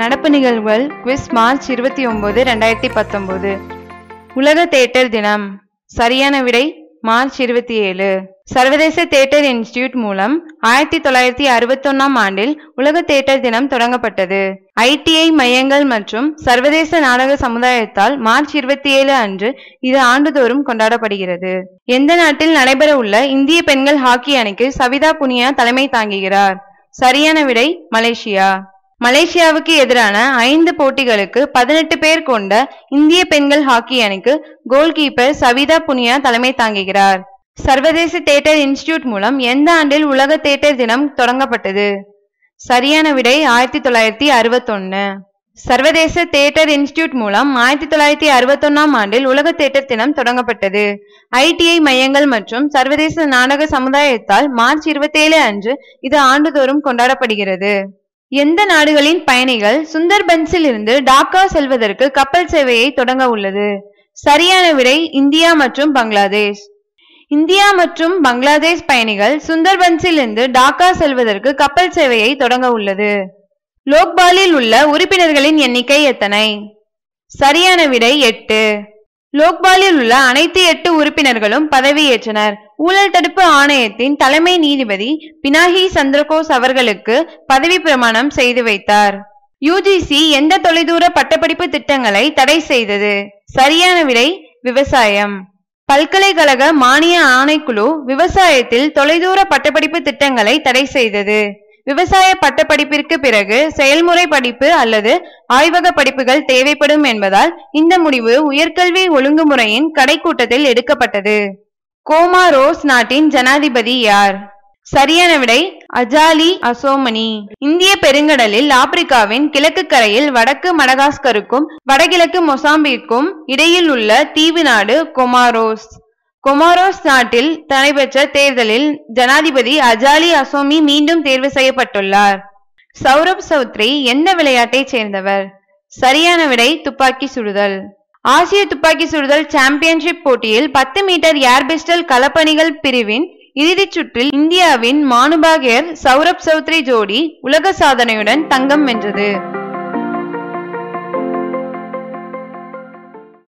நடப்பு நிகழ்வுகள் quiz March இருபத்தி ஒன்பது ரெண்டாயிரத்தி பத்தொன்பது உலக தேட்டர் தினம் சரியான விடை மார்ச் இருபத்தி ஏழு சர்வதேச தேட்டர் இன்ஸ்டிடியூட் மூலம் ஆயிரத்தி தொள்ளாயிரத்தி அறுபத்தொன்னாம் ஆண்டில் உலக தேட்டர் தினம் தொடங்கப்பட்டது ஐடிஐ மையங்கள் மற்றும் சர்வதேச நாடக சமுதாயத்தால் மார்ச் இருபத்தி ஏழு அன்று இது ஆண்டுதோறும் கொண்டாடப்படுகிறது எந்த நாட்டில் நடைபெறவுள்ள இந்திய பெண்கள் ஹாக்கி அணிக்கு சவிதா புனியா தலைமை தாங்குகிறார் சரியான விடை மலேசியா மலேசியாவுக்கு எதிரான ஐந்து போட்டிகளுக்கு பதினெட்டு பேர் கொண்ட இந்திய பெண்கள் ஹாக்கி அணிக்கு கோல் கீப்பர் சவிதா புனியா தலைமை தாங்குகிறார் சர்வதேச தேட்டர் இன்ஸ்டிடியூட் மூலம் எந்த ஆண்டில் உலக தேட்டர் தினம் தொடங்கப்பட்டது சரியான விடை ஆயிரத்தி தொள்ளாயிரத்தி அறுபத்தொன்னு சர்வதேச தேட்டர் இன்ஸ்டிடியூட் மூலம் ஆயிரத்தி தொள்ளாயிரத்தி அறுபத்தொன்னாம் ஆண்டில் உலக தேட்டர் தினம் தொடங்கப்பட்டது ஐடிஐ மையங்கள் மற்றும் சர்வதேச நாடக சமுதாயத்தால் மார்ச் இருபத்தேழு அன்று இது ஆண்டுதோறும் கொண்டாடப்படுகிறது எந்த நாடுகளின் பயணிகள் சுந்தர்பன்ஸில் இருந்து டாக்கா செல்வதற்கு கப்பல் சேவையை தொடங்க உள்ளது சரியான விடை இந்தியா மற்றும் பங்களாதேஷ் இந்தியா மற்றும் பங்களாதேஷ் பயணிகள் சுந்தர்பன்ஸில் இருந்து டாக்கா செல்வதற்கு கப்பல் சேவையை தொடங்க உள்ளது லோக்பாலில் உள்ள உறுப்பினர்களின் எண்ணிக்கை எத்தனை சரியான விடை எட்டு லோக்பாலில் உள்ள அனைத்து எட்டு உறுப்பினர்களும் பதவியேற்றனர் ஊழல் தடுப்பு ஆணையத்தின் தலைமை நீதிபதி பினாகி சந்திரகோஸ் அவர்களுக்கு பதவி பிரமாணம் செய்து வைத்தார் யுஜிசி எந்த தொலைதூர பட்டப்படிப்பு திட்டங்களை தடை செய்தது சரியான விடை விவசாயம் பல்கலைக்கழக மானிய ஆணைக்குழு விவசாயத்தில் தொலைதூர பட்டப்படிப்பு திட்டங்களை தடை செய்தது விவசாய பட்டப்படிப்பிற்கு பிறகு செயல்முறை படிப்பு அல்லது ஆய்வக படிப்புகள் தேவைப்படும் என்பதால் இந்த முடிவு உயர்கல்வி ஒழுங்குமுறையின் கடைக்கூட்டத்தில் எடுக்கப்பட்டது கோமா ரோஸ் நாட்டின் ஜனாதிபதி யார் சரியான விடை அஜாலி அசோமனி இந்திய பெருங்கடலில் ஆப்பிரிக்காவின் கிழக்கு கரையில் வடக்கு மடகாஸ்கருக்கும் வடகிழக்கு மொசாம்பிக்கும் இடையில் உள்ள தீவு நாடு கொமாரோஸ் கொமாரோஸ் நாட்டில் நடைபெற்ற தேர்தலில் ஜனாதிபதி அஜாலி அசோமி மீண்டும் தேர்வு செய்யப்பட்டுள்ளார் சௌரப் சௌத்ரி எந்த விளையாட்டைச் சேர்ந்தவர் சரியான விடை துப்பாக்கி சுடுதல் ஆசிய துப்பாக்கி சுடுதல் சாம்பியன்ஷிப் போட்டியில் பத்து மீட்டர் ஏர் பிஸ்டல் களப்பணிகள் பிரிவின் இறுதிச் சுற்றில் இந்தியாவின் மானுபாகேர் சௌரப் சௌத்ரி ஜோடி உலக சாதனையுடன் தங்கம் வென்றது